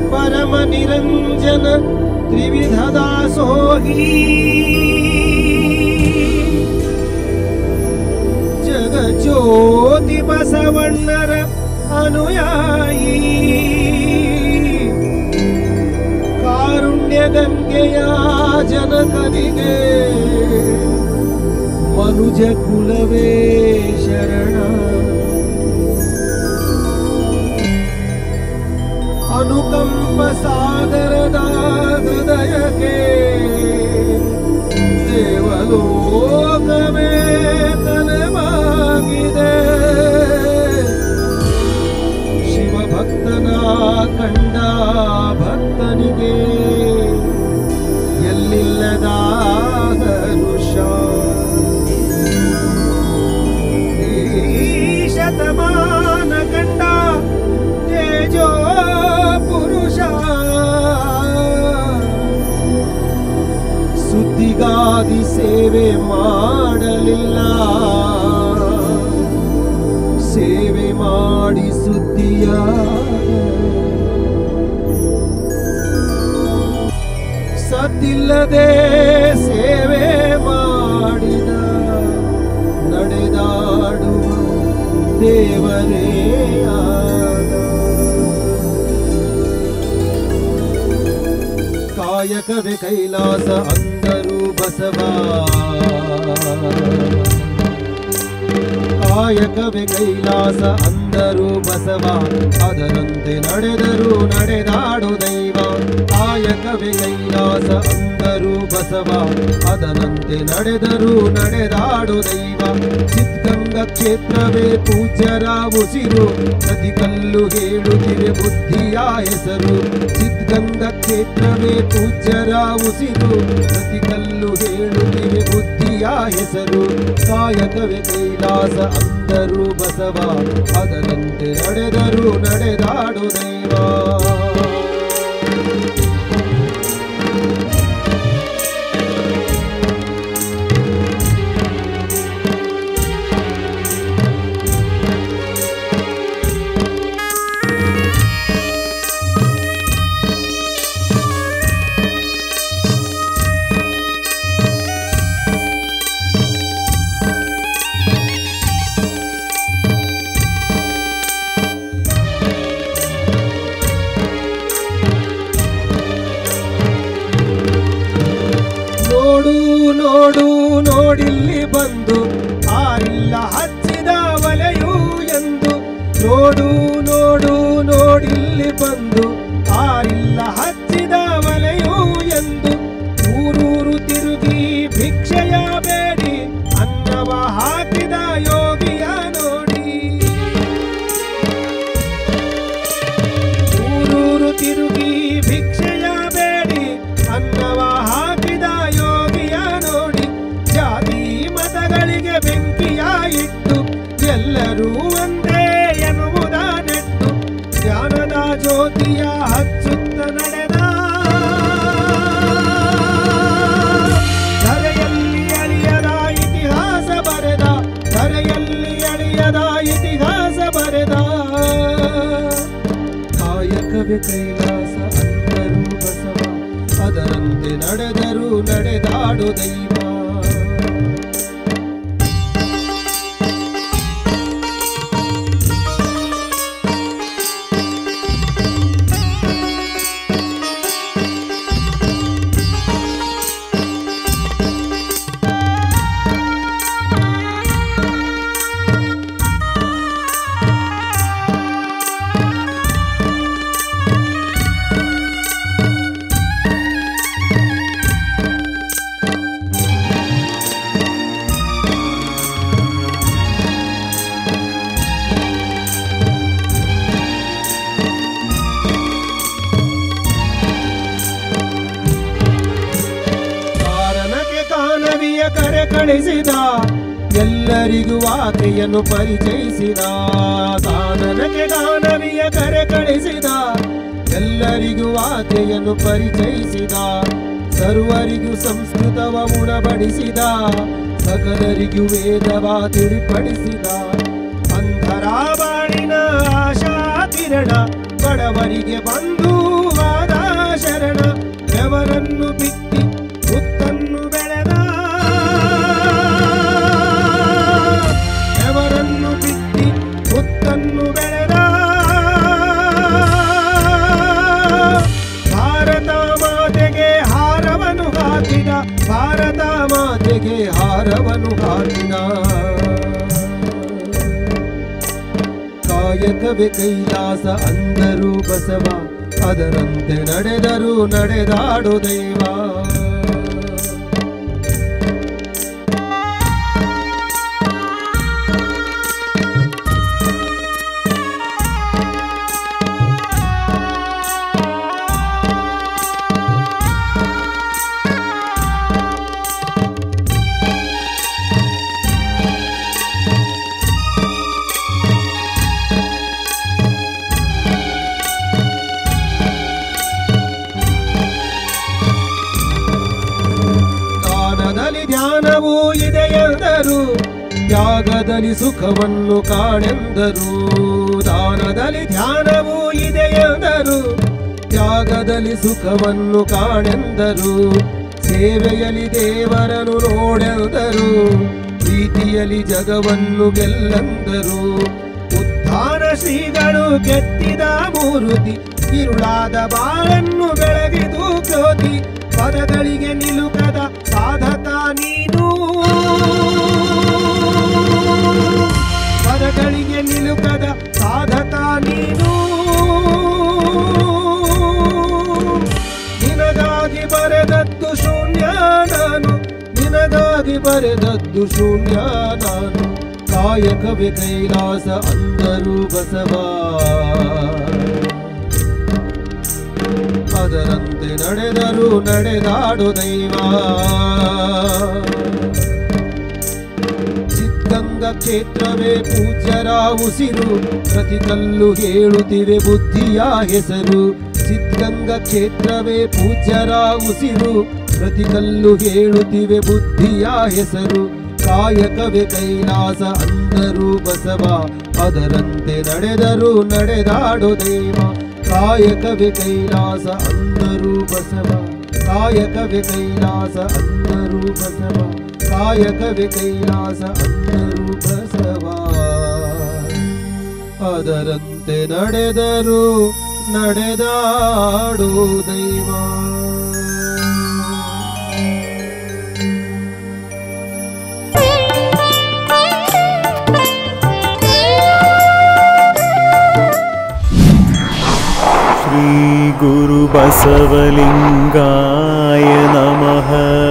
ಪರಮ ನಿರಂಜನ ತ್ರಿವಿಧ ದಾಸೋಹಿ ಜಗಜ್ಯೋತಿ ಬಸವಣ್ಣರ ಅನುಯಾಯಿ ಕಾರುಣ್ಯ ಗಂಗೆಯ ಜನಕನಿಗೆ ಮನುಜ ಕುಲವೇ ಶರಣ ಅನುಕಂಪ ಸಾಗರದ ಹೃದಯಕ್ಕೆ ದೇವಲೋಕವೇ ತನವಾಗಿದೆ ಶಿವಭಕ್ತನ ಕಂಡ ಭಕ್ತನಿಗೆ ಎಲ್ಲಿಲ್ಲದ ಹರುಷ ಈ ಶತಮಾನ ಕಂಡ ತೇಜೋ ಪುರುಷ ಸುದ್ದಿಗಾಗಿ ಸೇವೆ ಮಾಡಲಿಲ್ಲ ಸೇವೆ ಮಾಡಿ ಸುದ್ದಿಯ ಸದ್ದಿಲ್ಲದೆ ಸೇವೆ ಮಾಡಿದ ನಡೆದಾಡುವ ದೇವರೇ ಆದ ಕಾಯಕವೇ ಕೈಲಾಸ ಅಂದರು ಬಸವ ಕಾಯಕವೇ ಕೈಲಾಸ ಅಂದರು ಬಸವ ಅದರಂತೆ ನಡೆದರು ನಡೆದಾಡು ದೈವ ಕಾಯಕವೇ ಕೈಲಾಸ ಅಂದರು ಬಸವ ಅದರಂತೆ ನಡೆದರು ನಡೆದಾಡು ದೈವ ಚಿತ್ಗಂಗ ಕ್ಷೇತ್ರವೇ ಪೂಜ್ಯರ ಉಸಿರು ನದಿ ಕಲ್ಲು ಹೇಳುತ್ತಿವೆ ಬುದ್ಧಿಯ ಹೆಸರು ಚಿತ್ಗಂಗ ಕ್ಷೇತ್ರವೇ ಪೂಜ್ಯರ ಉಸಿರು ನದಿ ಕಲ್ಲು ಹೇಳುತ್ತಿವೆ ಬುದ್ಧಿಯ ಹೆಸರು ಕಾಯಕವೇ ಕೈಲಾಸ ಅಂದರು ಬಸವ ಅದರಂತೆ ನಡೆದರು ನಡೆದಾಡು ದೈವ ನೋಡು ನೋಡು ನೋಡಿಲ್ಲಿ ಬಂದು ಆರಿಲ್ಲ ಹಚ್ಚಿದ ವಲೆಯು ಎಂದು ನೋಡು ನೋಡು ನೋಡಿಲ್ಲಿ ಬಂದು ಆರಿಲ್ಲ ಹಚ್ಚಿದ ವಲೆಯು ಎಂದು ಊರೂರು ತಿರುಗಿ ಭಿಕ್ಷೆಯ ಬೇಡಿ ಅನ್ನವ ಹಾಕಿದ ಯೋಗಿಯ ನೋಡಿ ಊರೂರು ತಿರುಗಿ ಭಿಕ್ಷೆಯ ಬೇಡಿ ಅನ್ನವ ಹಾಕಿದ ಯೋಗಿಯ ನೋಡಿ ಜಾತಿ ಮತಗಳಿಗೆ ಬೆಂಕಿಯ ಇಟ್ಟು ಎಲ್ಲರೂ ಒಂದೇ ಎನ್ನುವುದ ನೆಟ್ಟು ಜ್ಞಾನದ ಜ್ಯೋತಿಯ ಹಚ್ಚುತ್ತ ನಡೆದ ಧರೆಯಲ್ಲಿ ಅಳಿಯದ ಇತಿಹಾಸ ಬರೆದ ಧರೆಯಲ್ಲಿ ಅಳಿಯದ ಇತಿಹಾಸ ಬರೆದ ಕಾಯಕವೇ ಕೈಲಾಸ ಅಂದರು ಬಸವ ಅದರಂತೆ ನಡೆದರು ನಡೆದಾಡು ದೈವ ಕಾರಣಕ್ಕೆ ಕಾನವಿಯ ಕರೆ ಕಳಿಸಿದ ಎಲ್ಲರಿಗೂ ಆಕೆಯನ್ನು ಪರಿಚಯಿಸಿದ ಕಾನನಕ್ಕೆ ಕಾನವಿಯ ಕರೆ ಕಳಿಸಿದ ಎಲ್ಲರಿಗೂ ಆಕೆಯನ್ನು ಪರಿಚಯಿಸಿದ ಸರ್ವರಿಗೂ ಸಂಸ್ಕೃತವ ಉಣಬಡಿಸಿದ ಸಕಲರಿಗೂ ವೇದವ ತಿಳಿಪಡಿಸಿದ ಅಂಧರ ಬಾಳಿನ ಆಶಾ ಕಿರಣ ಬಡವರಿಗೆ ಬಂಧುವಾದ ಕಾಯಕವೇ ಕೈಲಾಸ ಅಂದರು ಬಸವ ಅದರಂತೆ ನಡೆದರು ನಡೆದಾಡು ದೈವ ದಾನದಲ್ಲಿ ಧ್ಯಾನವೂ ಇದೆ ಎಂದರು ತ್ಯಾಗದಲ್ಲಿ ಸುಖವನ್ನು ಕಾಣೆಂದರು ದಾನದಲ್ಲಿ ಧ್ಯಾನವೂ ಇದೆ ಎಂದರು ತ್ಯಾಗದಲ್ಲಿ ಸುಖವನ್ನು ಕಾಣೆಂದರು ಸೇವೆಯಲ್ಲಿ ದೇವರನ್ನು ನೋಡೆಂದರು ಪ್ರೀತಿಯಲ್ಲಿ ಜಗವನ್ನು ಗೆಲ್ಲಂದರು ಉದ್ಧಾರ ಶ್ರೀಗಳು ಕೆತ್ತಿದ ಮೂರುತಿ ಇರುಳಾದ ಬಾಳನ್ನು ಬೆಳಗಿದು ಜ್ಯೋತಿ ಪದಗಳಿಗೆ ನಿಲುಕದ ಸಾಧಕ ನೀನು ಪದಗಳಿಗೆ ನಿಲುಕದ ಸಾಧಕ ನೀನು ನಿನಗಾಗಿ ಬರೆದದ್ದು ಶೂನ್ಯ ನಾನು ನಿನಗಾಗಿ ಬರೆದದ್ದು ಶೂನ್ಯ ನಾನು ಕಾಯಕವೇ ಕೈಲಾಸ ಅಂದರು ಬಸವ ಅದರಂತೆ ನಡೆದರು ನಡೆದಾಡು ದೈವ ಸಿದ್ಧಂಗ ಕ್ಷೇತ್ರವೇ ಪೂಜ್ಯರ ಉಸಿರು ಪ್ರತಿ ಕಲ್ಲು ಹೇಳುತ್ತಿವೆ ಬುದ್ಧಿಯ ಹೆಸರು ಸಿದ್ಧಂಗ ಕ್ಷೇತ್ರವೇ ಪೂಜ್ಯರ ಉಸಿರು ಪ್ರತಿ ಕಲ್ಲು ಹೇಳುತ್ತಿವೆ ಬುದ್ಧಿಯ ಹೆಸರು ಕಾಯಕವೇ ಕೈಲಾಸ ಅಂದರು ಬಸವ ಅದರಂತೆ ನಡೆದರು ನಡೆದಾಡು ದೈವ ಕಾಯಕವೇ ಕೈಲಾಸ ಅಂದರು ಬಸವ ಕಾಯಕವೇ ಕೈಲಾಸ ಅಂದರು ಬಸವ ಕಾಯಕವೇ ಕೈಲಾಸ ಅಂದರು ಬಸವ ಅದರಂತೆ ನಡೆದರು ನಡೆದಾಡು ದೈವ श्रीगुरुबसवलिङ्गाय नमः